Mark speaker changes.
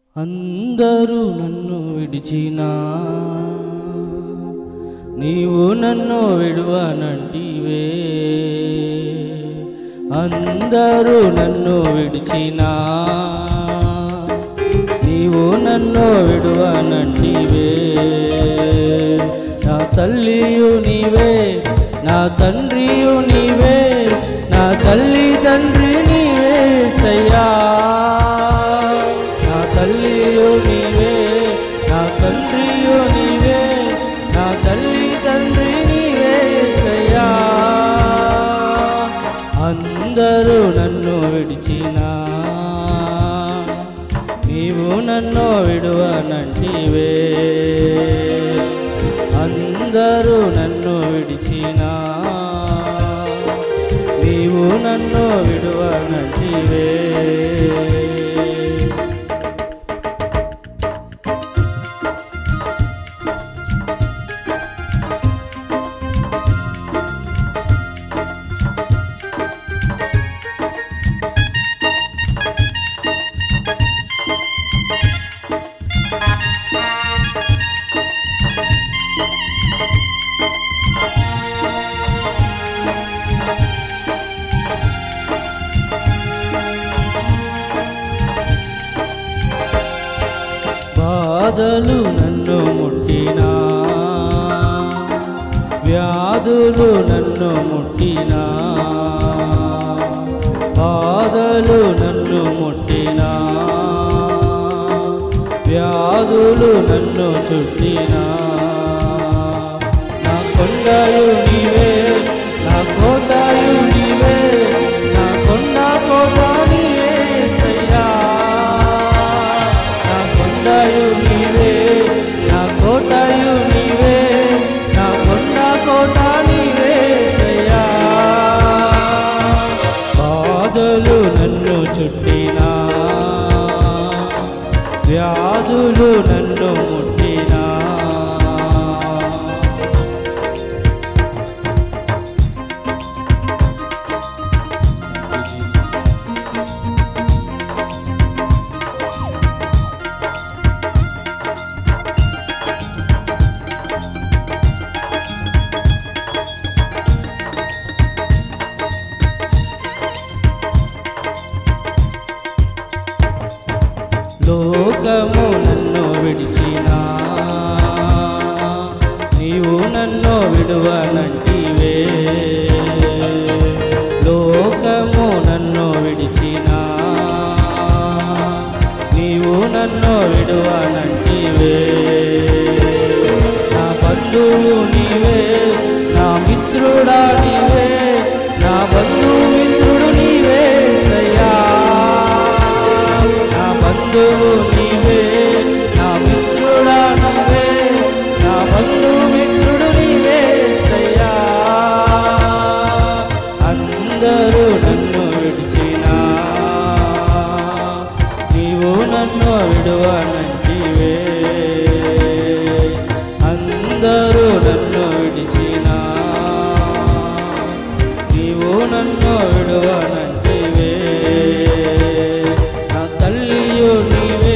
Speaker 1: అందరూ నన్ను విడిచినా నీవు నన్ను విడువనంటివే అందరూ నన్ను విడిచినా నీవు నన్ను విడువనంటివే నా తల్లియు నీవే నా తండ్రియు నీవే నా తల్లి తండ్రి నీవే సయ్యా నా తల్లియు నీవే నా తండ్రియు నీవే నా తల్లి తండ్రి నీవే సయ్యా అందరూ నన్ను విడిచినా నీవు నన్ను విడువనంటివే అందరూ నన్ను విడిచినా నీవు నన్ను విడువనంటివే బాధలు నన్ను ముట్టినా వ్యాధులు నన్ను ముట్టినా బాధలు నన్ను ముట్టినా వ్యాధులు నన్ను చుట్టినా నా కొండలు నీవే నా కోటయు నీవే నా కొండ కోట నీవే సయ్యా నా కొండయు నీవే నా కోటయు నీవే నా కొండ కోట నీవే సయ్యా బాధలు నన్ను చుట్టినా వ్యాధులు నన్ను ముట్టినా లోకము నన్ను విడిచినా నీవు నన్ను విడువనంటివే లోకము నన్ను విడిచినా నీవు నన్ను విడువనంటివే నా బంధువు నీవే నా మిత్రుడా నీవే నా బంధు మిత్రుడు నీవే సయ్యా నా బంధువు నీవే నా మిత్రుడా నీవే నా బంధు మిత్రుడు నీవే సయ్యా అందరూ నన్ను విడిచినా నీవు నన్ను విడువనంటివే అందరూ నన్ను విడిచినా నీవు నన్ను విడువనంటివే నా తల్లియు నీవే